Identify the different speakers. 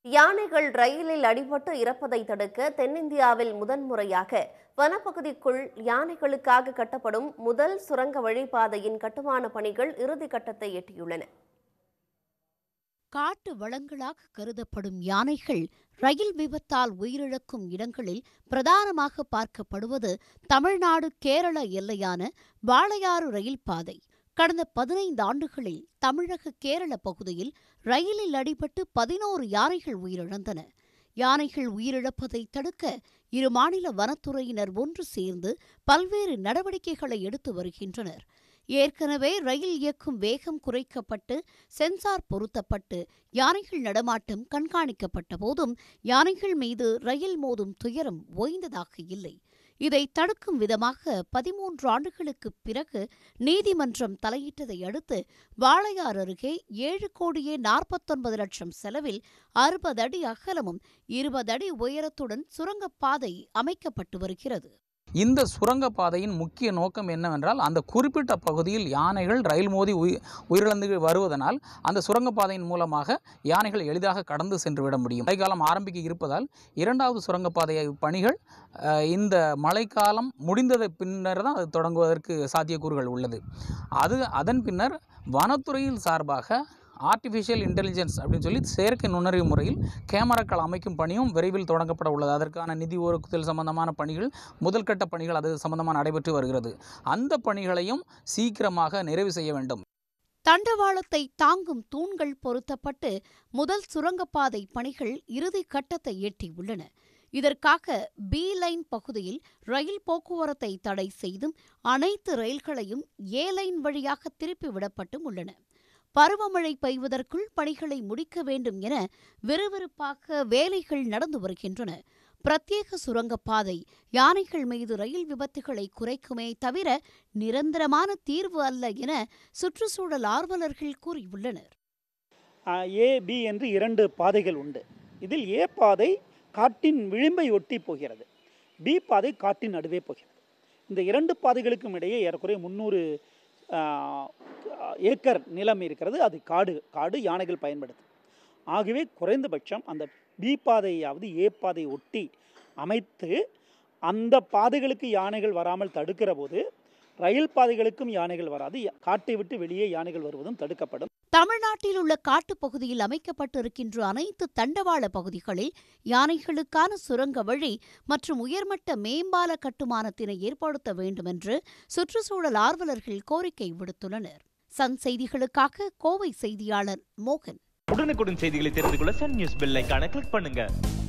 Speaker 1: யானைகள் ரயிலில் அடிபட்டு இறப்பதை தடுக்க தென்னிந்தியாவில் முதன்முறையாக வனப்பகுதிக்குள் யானைகளுக்காக கட்டப்படும் முதல் சுரங்க வழிபாதையின் கட்டுமான பணிகள் இறுதிக்கட்டத்தை எட்டியுள்ளன
Speaker 2: காட்டு வளங்களாக கருதப்படும் யானைகள் ரயில் விபத்தால் உயிரிழக்கும் இடங்களில் பிரதானமாக பார்க்கப்படுவது தமிழ்நாடு கேரள எல்லையான வாளையாறு ரயில் பாதை கடந்த பதினைந்து ஆண்டுகளில் தமிழக கேரள பகுதியில் ரயிலில் அடிபட்டு பதினோரு யானைகள் உயிரிழந்தன யானைகள் உயிரிழப்பதை தடுக்க இரு மாநில வனத்துறையினர் ஒன்று சேர்ந்து பல்வேறு நடவடிக்கைகளை எடுத்து வருகின்றனர் ஏற்கனவே ரயில் இயக்கும் வேகம் குறைக்கப்பட்டு சென்சார் பொருத்தப்பட்டு யானைகள் நடமாட்டம் கண்காணிக்கப்பட்ட போதும் யானைகள் மீது ரயில் மோதும் துயரம் ஓய்ந்ததாக இல்லை இதை தடுக்கும் விதமாக பதிமூன்று ஆண்டுகளுக்குப் பிறகு நீதிமன்றம் தலையிட்டதை அடுத்து வாளையார் அருகே ஏழு கோடியே நாற்பத்தொன்பது லட்சம் செலவில் அறுபது அடி அகலமும் இருபது அடி உயரத்துடன் சுரங்கப்பாதை அமைக்கப்பட்டு வருகிறது
Speaker 3: இந்த சுரங்கப்பாதையின் முக்கிய நோக்கம் என்னவென்றால் அந்த குறிப்பிட்ட பகுதியில் யானைகள் ரயில் மோதி உயி உயிரிழந்து வருவதனால் அந்த சுரங்கப்பாதையின் மூலமாக யானைகள் எளிதாக கடந்து சென்று விட முடியும் மழைக்காலம் ஆரம்பிக்க இருப்பதால் இரண்டாவது சுரங்கப்பாதை பணிகள் அஹ், இந்த மழைக்காலம் முடிந்ததை பின்னர் தான் அது தொடங்குவதற்கு சாத்தியக்கூறுகள் உள்ளது அது அதன் பின்னர் வனத்துறையில் சார்பாக ஆர்டிஃபிஷியல் இன்டெலிஜென்ஸ் அப்படின்னு சொல்லி செயற்கை நுண்ணறிவு முறையில் கேமராக்கள் அமைக்கும் பணியும் விரைவில் தொடங்கப்பட உள்ளது அதற்கான நிதி ஒதுக்குதல் சம்பந்தமான பணிகள் முதல் கட்ட பணிகள் அது சம்பந்தமாக நடைபெற்று வருகிறது அந்த பணிகளையும் சீக்கிரமாக நிறைவு செய்ய வேண்டும்
Speaker 2: தண்டவாளத்தை தாங்கும் தூண்கள் பொருத்தப்பட்டு முதல் சுரங்கப்பாதை பணிகள் இறுதி கட்டத்தை எட்டியுள்ளன இதற்காக பி லைன் பகுதியில் ரயில் போக்குவரத்தை தடை செய்தும் அனைத்து ரயில்களையும் ஏ லைன் வழியாக திருப்பி விடப்பட்டும் உள்ளன பருவமழை பெய்வதற்குள் பணிகளை முடிக்க வேண்டும் என விறுவிறுப்பாக வேலைகள் நடந்து வருகின்றன பிரத்யேக சுரங்கப்பாதை யானைகள் மீது ரயில் விபத்துகளை குறைக்குமே தவிர நிரந்தரமான தீர்வு அல்ல என சுற்றுச்சூழல் ஆர்வலர்கள் கூறியுள்ளனர்
Speaker 4: ஏ பி என்று இரண்டு பாதைகள் உண்டு இதில் ஏ பாதை காட்டின் விளிம்பை ஒட்டி போகிறது பி பாதை காட்டின் நடுவே போகிறது இந்த இரண்டு பாதைகளுக்கும் இடையே ஏறக்குறைய முந்நூறு ஏக்கர் நிலம் இருக்கிறது அது காடு காடு யானைகள் பயன்படுது ஆகவே குறைந்தபட்சம் அந்த பி பாதையாவது ஏ பாதை ஒட்டி அமைத்து அந்த பாதைகளுக்கு யானைகள் வராமல் தடுக்கிற போது ரயில் பாதைகளுக்கும் யானைகள் வராது காட்டை விட்டு வெளியே யானைகள் வருவதும் தடுக்கப்படும்
Speaker 2: தமிழ்நாட்டில் உள்ள காட்டுப் பகுதியில் அமைக்கப்பட்டிருக்கின்ற அனைத்து தண்டவாள பகுதிகளில் யானைகளுக்கான சுரங்க வழி மற்றும் உயர்மட்ட மேம்பால கட்டுமானத்தினை ஏற்படுத்த வேண்டும் என்று சுற்றுச்சூழல் ஆர்வலர்கள் கோரிக்கை விடுத்துள்ளனர் சன் செய்திகளுக்காக கோவை செய்தியாளர் மோகன்
Speaker 5: உடனுக்குடன் செய்திகளை தெரிந்து கொள்ள சன் நியூஸ் பெல் ஐகானை கிளிக் பண்ணுங்க